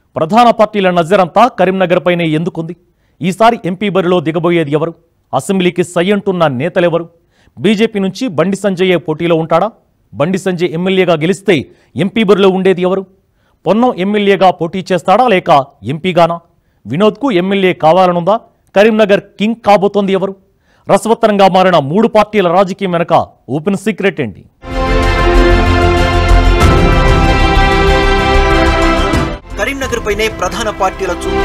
ప్రధాన పార్టీల నజరంతా కరీంనగర్ పైనే ఎందుకుంది ఈసారి ఎంపీ బరిలో దిగబోయేది ఎవరు అసెంబ్లీకి సై అంటున్న నేతలెవరు బీజేపీ నుంచి బండి సంజయ్ పోటీలో ఉంటాడా బండి సంజయ్ ఎమ్మెల్యేగా గెలిస్తే ఎంపీ బరిలో ఉండేది ఎవరు పొన్నం ఎమ్మెల్యేగా పోటీ చేస్తాడా లేక ఎంపీగానా వినోద్కు ఎమ్మెల్యే కావాలనుందా కరీంనగర్ కింగ్ కాబోతోంది ఎవరు రసవత్తరంగా మారిన మూడు పార్టీల రాజకీయం వెనక ఓపెన్ సీక్రెట్ ఏంటి కరీంనగర్ పైనే ప్రధాన పార్టీల చూపు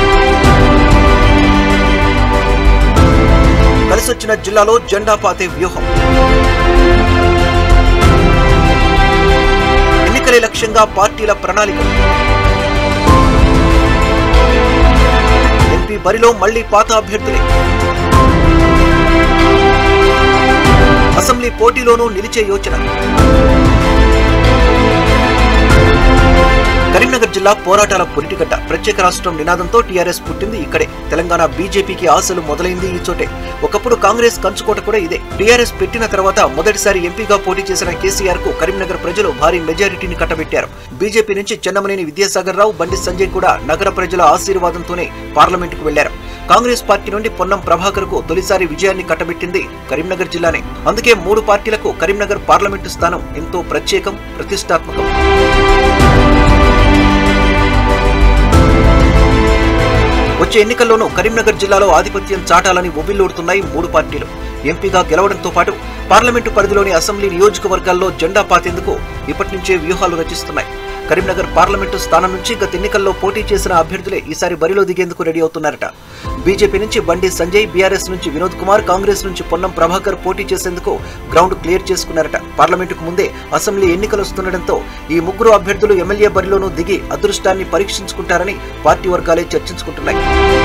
కలిసొచ్చిన జిల్లాలో జెండా పాతే వ్యూహం ఎన్నికలే లక్ష్యంగా పార్టీల ప్రణాళిక ఎంపీ బరిలో మళ్లీ పాత అభ్యర్థులే అసెంబ్లీ పోటీలోనూ నిలిచే యోచన కరీంనగర్ జిల్లా పోరాటాల పురిటిగడ్డ ప్రత్యేక రాష్ట్రం నినాదంతో టీఆర్ఎస్ పుట్టింది ఇక్కడే తెలంగాణ బీజేపీకి ఆశలు మొదలైంది ఈ చోటే ఒకప్పుడు కాంగ్రెస్ కంచుకోట కూడా ఇదే టీఆర్ఎస్ పెట్టిన తర్వాత మొదటిసారి ఎంపీగా పోటీ చేసిన కేసీఆర్ కు కరీంనగర్ ప్రజలు భారీ మెజారిటీని కట్టబెట్టారు బీజేపీ నుంచి చెన్నమనేని విద్యాసాగర్ రావు బండి సంజయ్ కూడా నగర ప్రజల ఆశీర్వాదంతోనే పార్లమెంటుకు వెళ్లారు కాంగ్రెస్ పార్టీ నుండి పొన్నం ప్రభాకర్ కు తొలిసారి విజయాన్ని కట్టబెట్టింది కరీంనగర్ జిల్లానే అందుకే మూడు పార్టీలకు కరీంనగర్ పార్లమెంటు స్థానం ఎంతో ప్రత్యేకం ప్రతిష్టాత్మకం వచ్చే ఎన్నికల్లోనూ కరీంనగర్ జిల్లాలో ఆధిపత్యం చాటాలని ఉవ్విల్లూడుతున్నాయి మూడు పార్టీలు ఎంపీగా గెలవడంతో పాటు పార్లమెంటు పరిధిలోని అసెంబ్లీ నియోజకవర్గాల్లో జెండా పాతేందుకు ఇప్పటి నుంచే వ్యూహాలు రచిస్తున్నాయి కరీంనగర్ పార్లమెంటు స్థానం నుంచి గత ఎన్నికల్లో పోటీ చేసిన అభ్యర్థులే ఈసారి బరిలో దిగేందుకు రెడీ అవుతున్నారట బీజేపీ నుంచి బండి సంజయ్ బీఆర్ఎస్ నుంచి వినోద్ కుమార్ కాంగ్రెస్ నుంచి పొన్నం ప్రభాకర్ పోటీ చేసేందుకు గ్రౌండ్ క్లియర్ చేసుకున్నారట పార్లమెంటుకు ముందే అసెంబ్లీ ఎన్నికలు వస్తుండటంతో ఈ ముగ్గురు అభ్యర్థులు ఎమ్మెల్యే బరిలోనూ దిగి అదృష్టాన్ని పరీక్షించుకుంటారని పార్టీ వర్గాలే చర్చించుకుంటున్నాయి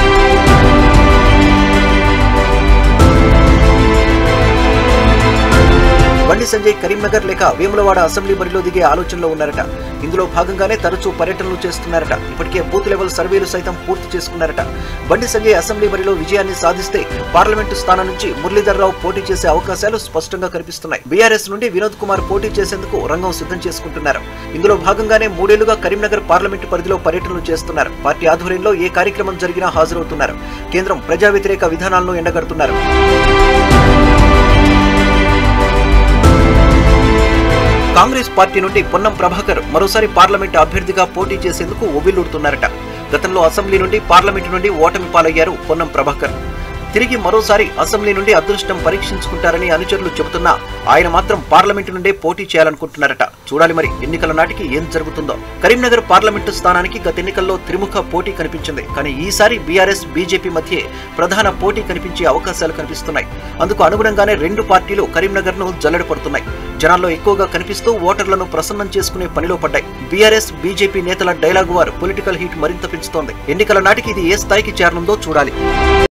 బండి సంజయ్ కరీంనగర్ లేక వేములవాడ అసెంబ్లీ బరిలో దిగే ఆలోచనలో ఉన్నారట ఇందులో భాగంగానే తరచూ పర్యటనలు చేస్తున్నారట ఇప్పటికే బూత్ లెవెల్ సర్వేలు సైతం పూర్తి చేసుకున్నారట బండి సంజయ్ అసెంబ్లీ బరిలో విజయాన్ని సాధిస్తే పార్లమెంటు స్థానం నుంచి మురళీధర్ రావు పోటీ చేసే అవకాశాలు స్పష్టంగా కనిపిస్తున్నాయి బీఆర్ఎస్ నుండి వినోద్ కుమార్ పోటీ చేసేందుకు రంగం సిద్ధం చేసుకుంటున్నారు ఇందులో భాగంగానే మూడేళ్లుగా కరీంనగర్ పార్లమెంటు పరిధిలో పర్యటనలు చేస్తున్నారు పార్టీ ఆధ్వర్యంలో ఏ కార్యక్రమం జరిగినా హాజరవుతున్నారు కేంద్రం ప్రజా వ్యతిరేక విధానాలను ఎండగడుతున్నారు కాంగ్రెస్ పార్టీ నుండి పొన్నం ప్రభాకర్ మరోసారి పార్లమెంట్ అభ్యర్థిగా పోటీ చేసేందుకు ఉవ్విల్లుడుతున్నారట గతంలో అసెంబ్లీ నుండి పార్లమెంటు నుండి ఓటమి పాలయ్యారు పొన్నం ప్రభాకర్ తిరిగి మరోసారి అసెంబ్లీ నుండి అదృష్టం పరీక్షించుకుంటారని అనుచరులు చెబుతున్నా ఆయన మాత్రం పార్లమెంటు నుండే పోటీ చేయాలనుకుంటున్నారట చూడాలి మరి ఎన్నికల నాటికి ఏం జరుగుతుందో కరీంనగర్ పార్లమెంటు స్థానానికి గత ఎన్నికల్లో త్రిముఖ పోటీ కనిపించింది కానీ ఈసారి బీఆర్ఎస్ బీజేపీ మధ్య ప్రధాన పోటీ కనిపించే అవకాశాలు కనిపిస్తున్నాయి అందుకు అనుగుణంగానే రెండు పార్టీలు కరీంనగర్ ను జల్లెడ పడుతున్నాయి జనాల్లో ఎక్కువగా కనిపిస్తూ ఓటర్లను ప్రసన్నం చేసుకునే పనిలో పడ్డాయి బీఆర్ఎస్ బీజేపీ నేతల డైలాగు వారు పొలిటికల్ హీట్ మరింత పెంచుతోంది ఎన్నికల నాటికి ఇది ఏ స్థాయికి చేరనుందో చూడాలి